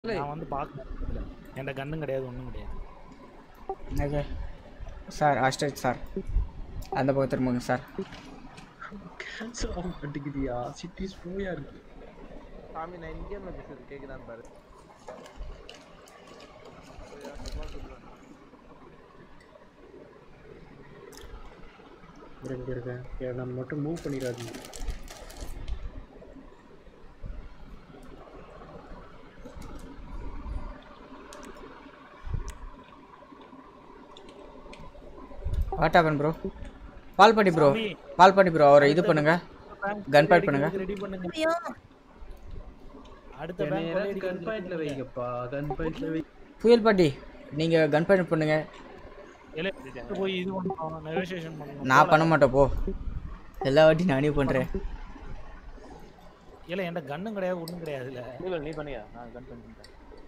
நான் வந்து பார்க்கல என்கிட்ட கண்ணும் கிடையாது ஒன்றும் கிடையாது ஓகே சார் ஆஸ்ட்ரேட் சார் அந்த பக்கம் திரும்புங்க சார் கேன்சல் ஆக மாட்டேங்குதியா சிட்டி ஸ்லோயா இருக்கு சாமி நான் இன் கேம்ல பேசுறது கேக்குதான்னு பாரு இங்க இருக்கேன் ஏன் நம்ம மட்டும் மூவ் பண்ணிடாதீங்க வாட் ஹேப்பன் ப்ரோ பால் பண்ணி ப்ரோ பால் பண்ணி ப்ரோ அவரை இது பண்ணுங்க கன் பாயிண்ட் பண்ணுங்க ரெடி பண்ணுங்க அடுத்த என்னை பேங்க் யாராச்சும் கன் பாயிண்ட்ல வைங்கப்பா கன் பாயிண்ட்ல வை புயல் பாட்டி நீங்கள் கன் பாயிண்ட் பண்ணுங்க இல்லை போய் இது பண்ணணும் நெகோசியேஷன் பண்ணணும் நான் பண்ண மாட்டேன் போ எல்லா வாட்டியும் நானே பண்ணுறேன் இல்லை என்கிட்ட கண்ணும் கிடையாது ஒன்றும் கிடையாது இல்லை நீ பண்ணு, நீ பண்ணியா நான் கன் பண்ணிட்டேன்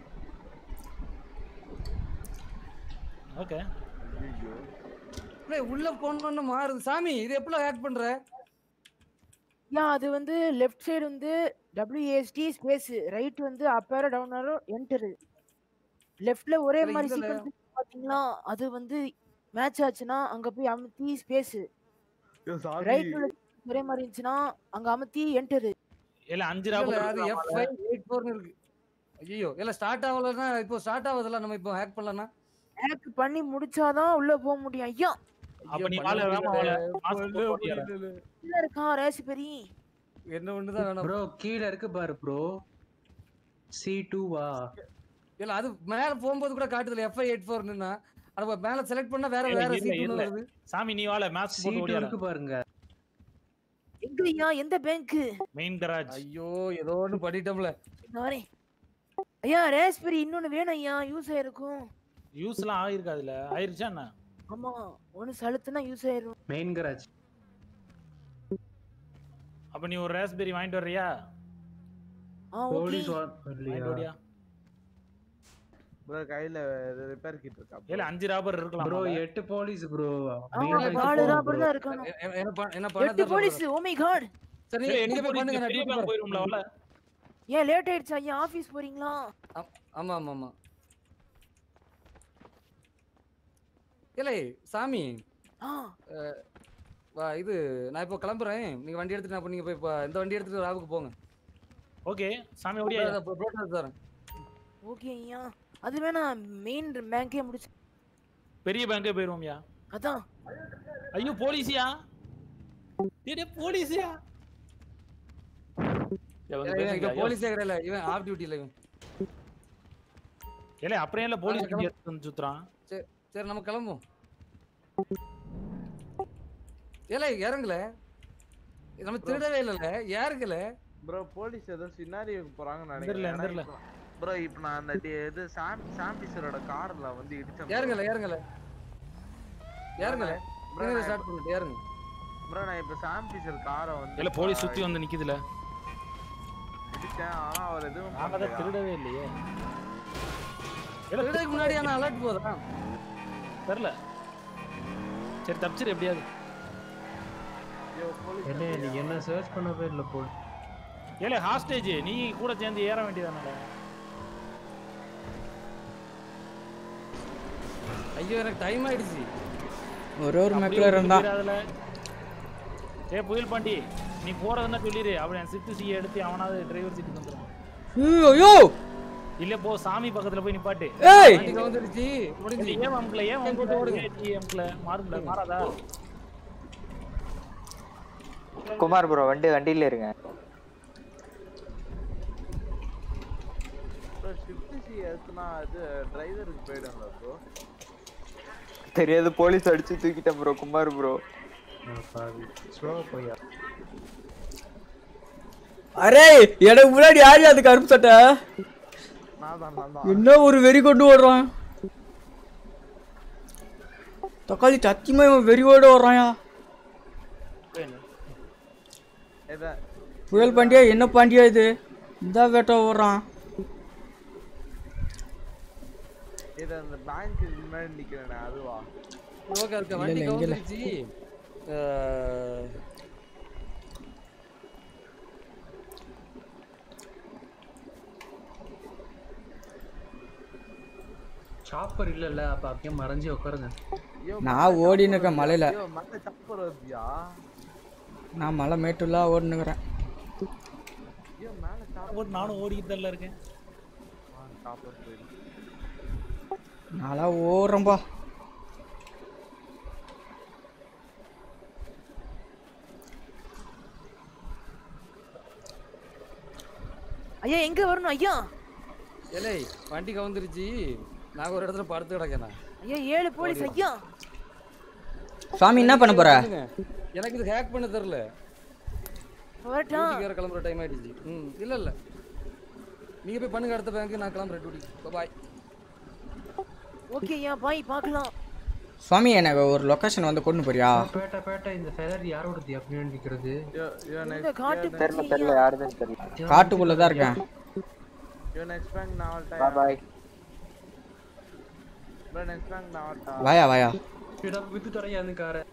ஓகே டேய், உள்ள போனோன்னு மாறுது சாமி இது எப்படிலாம் ஹேக் பண்ற யா அது வந்து லெஃப்ட் சைடு வந்து டபிள்யூஏஎஸ்டி ஸ்பேஸ் ரைட் வந்து up arrow down arrow enter லெஃப்ட்ல ஒரே இல்ல, மாதிரி இதுல- சீக்வன்ஸ் பாத்தீங்களா அது வந்து மேட்ச் ஆச்சுன்னா அங்க போய் அமுத்தி ஸ்பேஸ் ரைட் ஒரே மாதிரி இருந்துச்சுன்னா அங்க அமுத்தி என்டர் இல்லை அஞ்சு இல்ல, ராபர் அது எஃப் ஃபைவ் எயிட் ஃபோர்னு இருக்கு ஐயோ இல்ல ஸ்டார்ட் ஆகலன்னா இப்போ ஸ்டார்ட் ஆகுதுல நம்ம இப்போ ஹேக் பண்ணலன்னா ஹேக் பண்ணி முடிச்சாதான் உள்ள போக முடியும் ஐயா அப்ப நீ ஐயோ, வாழ பண்ண வேணாம் வாழ முடியல. மாஸ்க் பண்ண போட்டு ஓடியாரு. முடியல. உள்ள இருக்கான் ரேசிபெரி என்ன ஒண்ணுதான் வேணும் ப்ரோ கீழே இருக்கு பாரு ப்ரோ சி டூவா இல்ல அது மேல போகும்போது கூட காட்டுதுல எஃப் எயிட் ஃபோர்னா அது மேல செலக்ட் பண்ணா வேற இல்ல, வேற இல்ல, சீட் இல்ல. வருது சாமி நீ வாழ மாஸ்க் சி போட்டு டூ ஓடியாரு இருக்கு பாருங்க எங்க ஐயா எந்த பேங்க் மெயின் கராஜ் ஐயோ ஏதோ ஒண்ணு பண்ணிட்டோம்ல நான் வரேன் ஐயா ரேஸ்பெரி இன்னொன்னு வேணும் ஐயா யூஸ் ஆயிருக்கும் யூஸ்லாம் ஆகிருக்காதுல ஆயிருச்சா என்ன ஆமா ஒன்னு சலுத்துனா யூஸ் ஆயிரும் மெயின் கராஜ் அப்ப நீ ஒரு ராஸ்பெரி வாங்கிட்டு வர்றியா ஆ ஓகே போலீஸ் வாங்கிட்டு ஓடியா ப்ரோ கையில ரிப்பேர் கிட் இருக்கா இல்ல அஞ்சு ராபர் இருக்கலாம் ப்ரோ எட்டு போலீஸ் ப்ரோ ஆமா நாலு ராபர் தான் இருக்கணும் எ- என்ன பண்ண- என்ன எட்டு பண்ண போலீஸ் ஓ மை காட் சரி நீங்க- நீங்க போய் பண்ணுங்க நான் பெரிய கூப்பிட்டு பேங்க் போறேன். போயிரும்ல அவள ஏன் லேட் ஆயிடுச்சு ஐயா ஆபீஸ் போறீங்களா ஆமா ஆமா ஆமா இல்லை சாமி ஆ வா இது நான் இப்போ கிளம்புறேன் நீங்க வண்டி எடுத்துட்டு நான் இப்ப நீங்க போய் இப்ப இந்த வண்டி எடுத்துட்டு ராவுக்கு போங்க ஓகே சாமி ஓடியா நான் இப்ப புரோட்டா தரேன் ஓகே ஐயா அது வேணா மெயின் பேங்கே முடிச்சு பெரிய பேங்கே போயிருவோம்யா அதான் ஐயோ போலீஸியா டேய் போலீஸியா இவன் இவன் பேசுங்க, இவன் ஐயோ. போலீஸே கிடையாது இவன் ஆஃப் டியூட்டில இவன் இல்ல அப்புறம் இல்ல போலீஸ் ஆ, கிளம்பு. எடுத்து வந்து சுத்துறான் சரி சரி நம்ம கிளம்புவோம் ஏல இறங்கல நம்ம திருடவே இல்லைல்ல இறங்கல ப்ரோ போலீஸ் ஏதோ சினாரியோக்கு போறாங்கன்னு எந்திரல, எந்திரல. ப்ரோ இப்போ நான் அந்த டி- இது சாம் சாம்பிசரோட கார்ல வந்து இடிச்சேன் இறங்கல இறங்கல இறங்கல Bro, இறங்க நான் ஸ்டார்ட் பண்ணிட்டு இறங்க ப்ரோ நான் இப்போ சாம்பிசர் காரை வந்து இல்ல போலீஸ் சுத்தி வந்து நிக்குதுல இடிச்சேன் ஆனா அவர் எதுவும் நாம தான் திருடவே இல்லையே இல்ல திருடக்கு முன்னாடி ஆனா அலர்ட் போதா தெரியல சரி தப்பிச்சிரு எப்படியாவது என்ன நீ என்ன சர்ச் பண்ணவே இல்லை போ ஏலே ஹாஸ்டேஜ் நீ கூட சேர்ந்து ஏற வேண்டியதானே ஐயோ எனக்கு டைம் ஆயிடுச்சு ஒரு ஒரு மெக்கில் இருந்தான் ஏ புயல் பாண்டி நீ போறதுன்னா சொல்லிடு அவன் என் சிட்டு சீ எடுத்து அவனாவது டிரைவர் சீட்டுக்கு வந்துடும் ஐயோ இல்ல போ சாமி பக்கத்துல போய் நிப்பாட்டு ஏய் வண்டி வந்துருச்சு முடிஞ்சு ஏன் அம்கல ஏன் ஏன் போட்டு ஓடுங்க. அம்கல மாறும்ல மாறாதா குமார் ப்ரோ வண்டி வண்டியில இருங்க ப்ரோ ஷிஃப்ட் சி எடுத்துனா அது டிரைவருக்கு போயிடும்ல ப்ரோ தெரியாது போலீஸ் அடிச்சு தூக்கிட்டேன் ப்ரோ குமார் ப்ரோ ஸ்லோவா போயா அரே எனக்கு முன்னாடி யார் அது கருப்பு சட்டை நான் தான் நான் தான் என்ன ஒரு வெறி கொண்டு ஓடுறான் தக்காளி சத்தியமா இவன் வெறியோட ஓடுறான்யா இதை புயல் பாண்டியா என்ன பாண்டியா இது இந்த வேட்டை ஓடுறான் இதை அந்த பேங்க்கு முன்னாடி நிக்கிறேனே அதுவா ஓகே இருக்க இல்ல, வண்டி இல்ல, இங்க இல்ல. கவுந்துருச்சு அஹ், சாப்பர் இல்லல்ல அப்ப அப்படியே மறைஞ்சு உட்காருங்க ஐயோ, நான் ஓடின்னு இருக்கேன் மலையில ஐயோ மத்த சப்பர் வருதியா நான் மலை மேட்டுலாம் ஓடினுக்கிறேன் ஐயோ மேல சாப்பர் ஓட்டு நானும் ஓடிக்கிட்டு தான் இருக்கேன் சாப்பர் போயிடு நான்லாம் ஓடுறேன்பா ஐயா எங்க வரணும் ஐயா ஏலே வண்டி கவுந்துருச்சு நாங்க ஒரு இடத்துல படுத்து கிடக்கேன் ஐயா ஏழு போலீஸ் ஐயா சுவாமி என்ன பண்ண போற எனக்கு இது ஹேக் பண்ண தெரியல வரட்டா டியூட்டிக்கு வேற கிளம்புற டைம் ஆயிடுச்சு ம் இல்ல இல்ல நீங்க போய் பண்ணுங்க அடுத்த பேங்க் நான் கிளம்புறேன் டியூட்டி பாய் ஓகே ஐயா பாய் பார்க்கலாம் சுவாமி எனக்கு ஒரு லொகேஷன் வந்து கொண்டு போறியா பேட்டா பேட்டா இந்த ஃபெதர் யாரோடது அப்படின்னு நிக்கிறது ஐயோ ஐயோ இந்த நெக்ஸ்ட் காட்டு தெரியல தெரியல யாருதுன்னு தெரியல காட்டுக்குள்ள தான் இருக்கேன் ஐயோ நெக்ஸ்ட் பேங்க் நான் bye bye bro next bank நான் வரட்டா வாயா வாயா இட வித்து தரையா அந்த காரை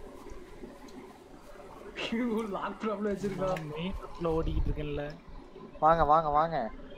லாக் ப்ராப்ளம் வச்சிருக்கா மெயின் ரோட்ல ஓடிக்கிட்டு இருக்கேன்ல வாங்க வாங்க வாங்க